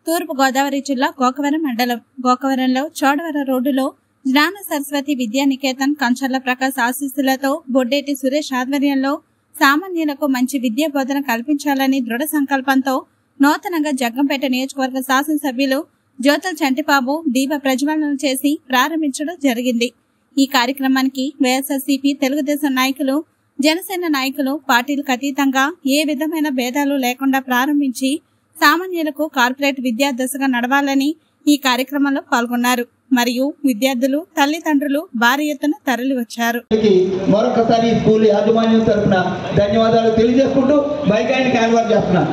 తూర్పు గోదావరి జిల్లా గోకవరం మండలం గోకవరంలో చోడవరం రోడ్డులో జ్ఞాన సరస్వతి విద్యా నికేతన్ కంచర్ల ప్రకాశ్ ఆశీస్సులతో బొడ్డేటి సురేష్ ఆధ్వర్యంలో సామాన్యులకు మంచి విద్యా బోధన కల్పించాలని దృఢ సంకల్పంతో నూతనంగా జగ్గంపేట నియోజకవర్గ శాసనసభ్యులు జ్యోతుల చంటిబాబు దీప ప్రజ్వలన చేసి ప్రారంభించడం జరిగింది ఈ కార్యక్రమానికి వైఎస్ఆర్సీపీ తెలుగుదేశం నాయకులు జనసేన నాయకులు పార్టీలకు అతీతంగా ఏ విధమైన భేదాలు లేకుండా ప్రారంభించి సామాన్యులకు కార్పొరేట్ విద్యా దశగా నడవాలని ఈ కార్యక్రమంలో పాల్గొన్నారు మరియు విద్యార్థులు తల్లిదండ్రులు భారీ ఎత్తున తరలి వచ్చారు కి మరొకసారి ఈ స్కూల్ యాజమాన్యం తరఫున ధన్యవాదాలు తెలియజేసుకుంటూ బైక్ అండ్ క్యాన్వర్ చేస్తున్నా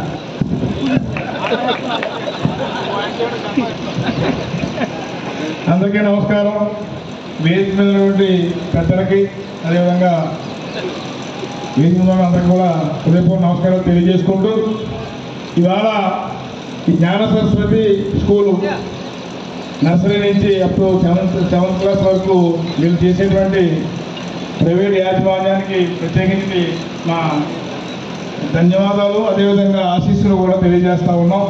అందరికీ నమస్కారం వేదిక మీద ఉన్నటువంటి పెద్దలకి అదేవిధంగా వేదిక మీద ఉన్న అందరికీ కూడా హృదయపూర్వక నమస్కారం తెలియజేసుకుంటూ ఇవాళ ఈ జ్ఞాన సరస్వతి స్కూలు నర్సరీ నుంచి up to seventh seventh class వరకు వీళ్ళు చేసేటువంటి ప్రైవేట్ యాజమాన్యానికి ప్రత్యేకించి మా ధన్యవాదాలు అదేవిధంగా ఆశీస్సులు కూడా తెలియజేస్తా ఉన్నాం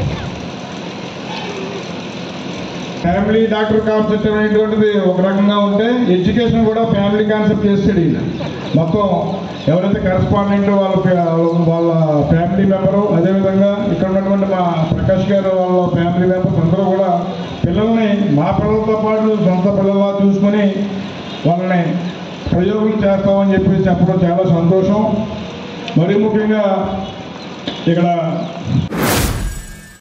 ఫ్యామిలీ డాక్టర్ కాన్సెప్ట్ అనేటువంటిది ఒక రకంగా ఉంటే ఎడ్యుకేషన్ కూడా ఫ్యామిలీ కాన్సెప్ట్ చేస్తాడు ఈయన మొత్తం ఎవరైతే కరస్పాండెంట్ వాళ్ళ ఫ్యా- వాళ్ళ ఫ్యామిలీ మెంబరు అదేవిధంగా ఇక్కడ ఉన్నటువంటి మా ప్రకాష్ గారు వాళ్ళ ఫ్యామిలీ మెంబర్స్ అందరూ కూడా పిల్లల్ని మా పిల్లలతో పాటు సొంత పిల్లల్లా చూసుకొని వాళ్ళని ప్రయోగం చేస్తామని చెప్పి చెప్పడం చాలా సంతోషం మరీ ముఖ్యంగా ఇక్కడ